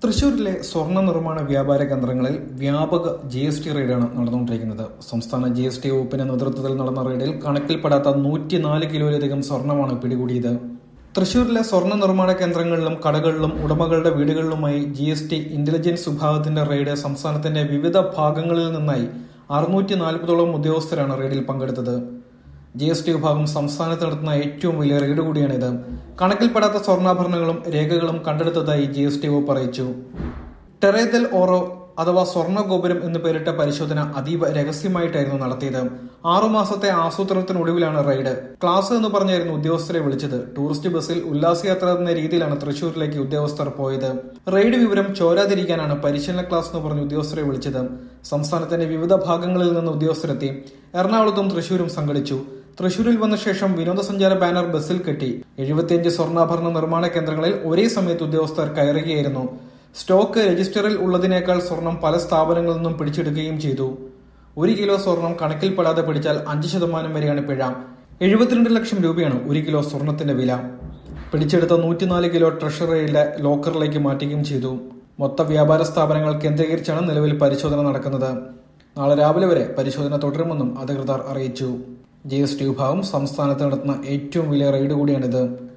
തൃശൂരിലെ സ്വർണ്ണ നിർമ്മാണ വ്യാപാര കേന്ദ്രങ്ങളിൽ വ്യാപക ജി എസ് ടി റെയ്ഡാണ് നടന്നുകൊണ്ടിരിക്കുന്നത് സംസ്ഥാന ജി എസ് ടി വകുപ്പിന്റെ നേതൃത്വത്തിൽ നടന്ന റെയ്ഡിൽ കണക്കിൽപ്പെടാത്ത നൂറ്റിനാല് കിലോയിലധികം സ്വർണമാണ് പിടികൂടിയത് തൃശൂരിലെ സ്വർണ്ണ നിർമ്മാണ കേന്ദ്രങ്ങളിലും കടകളിലും ഉടമകളുടെ വീടുകളിലുമായി ജി എസ് ടി ഇന്റലിജൻസ് വിഭാഗത്തിന്റെ റെയ്ഡ് സംസ്ഥാനത്തിന്റെ വിവിധ ഭാഗങ്ങളിൽ നിന്നായി അറുന്നൂറ്റി നാൽപ്പതോളം ഉദ്യോഗസ്ഥരാണ് റെയ്ഡിൽ പങ്കെടുത്തത് ജി എസ് ടി വിഭാഗം സംസ്ഥാനത്ത് നടത്തുന്ന ഏറ്റവും വലിയ റെയ്ഡ് കൂടിയാണിത് കണക്കിൽപ്പെടാത്ത സ്വർണ്ണാഭരണങ്ങളും രേഖകളും കണ്ടെടുത്തതായി ജി എസ് ടി വകുപ്പ് അറിയിച്ചു ടെറേദൽ ഓറോ അഥവാ സ്വർണ്ണ ഗോപുരം എന്ന് പേരിട്ട പരിശോധന അതീവ രഹസ്യമായിട്ടായിരുന്നു നടത്തിയത് ആറുമാസത്തെ ആസൂത്രണത്തിനൊടുവിലാണ് റെയ്ഡ് ക്ലാസ് എന്ന് പറഞ്ഞായിരുന്നു ഉദ്യോഗസ്ഥരെ വിളിച്ചത് ടൂറിസ്റ്റ് ബസ്സിൽ ഉല്ലാസയാത്ര എന്ന രീതിയിലാണ് തൃശൂരിലേക്ക് ഉദ്യോഗസ്ഥർ പോയത് റെയ്ഡ് വിവരം ചോരാതിരിക്കാനാണ് പരിശീലന ക്ലാസ് എന്ന് പറഞ്ഞ് ഉദ്യോഗസ്ഥരെ വിളിച്ചത് സംസ്ഥാനത്തിന്റെ വിവിധ ഭാഗങ്ങളിൽ നിന്ന് ഉദ്യോഗസ്ഥരെത്തി എറണാകുളത്തും തൃശൂരും സംഘടിച്ചു തൃശൂരിൽ വന്ന ശേഷം വിനോദസഞ്ചാര ബാനർ ബസ്സിൽ കെട്ടി എഴുപത്തിയഞ്ച് സ്വർണ്ണാഭരണ നിർമ്മാണ കേന്ദ്രങ്ങളിൽ ഒരേ സമയത്ത് ഉദ്യോഗസ്ഥർ കയറുകയായിരുന്നു സ്റ്റോക്ക് രജിസ്റ്ററിൽ ഉള്ളതിനേക്കാൾ സ്വർണം പല സ്ഥാപനങ്ങളിൽ നിന്നും പിടിച്ചെടുക്കുകയും ചെയ്തു ഒരു കിലോ സ്വർണം കണക്കിൽപ്പെടാതെ പിടിച്ചാൽ അഞ്ച് ശതമാനം വരെയാണ് പിഴ എഴുപത്തിരണ്ട് ലക്ഷം രൂപയാണ് ഒരു കിലോ സ്വർണത്തിന്റെ വില പിടിച്ചെടുത്ത നൂറ്റിനാല് കിലോ ട്രഷറിയിലെ ലോക്കറിലേക്ക് മാറ്റുകയും ചെയ്തു മൊത്ത വ്യാപാര സ്ഥാപനങ്ങൾ കേന്ദ്രീകരിച്ചാണ് നിലവിൽ പരിശോധന നടക്കുന്നത് നാളെ രാവിലെ വരെ പരിശോധന തുടരുമെന്നും അധികൃതർ അറിയിച്ചു ജി എസ് ടി വിഭാഗം സംസ്ഥാനത്ത് നടത്തുന്ന ഏറ്റവും വലിയ റെയ്ഡ് കൂടിയാണിത്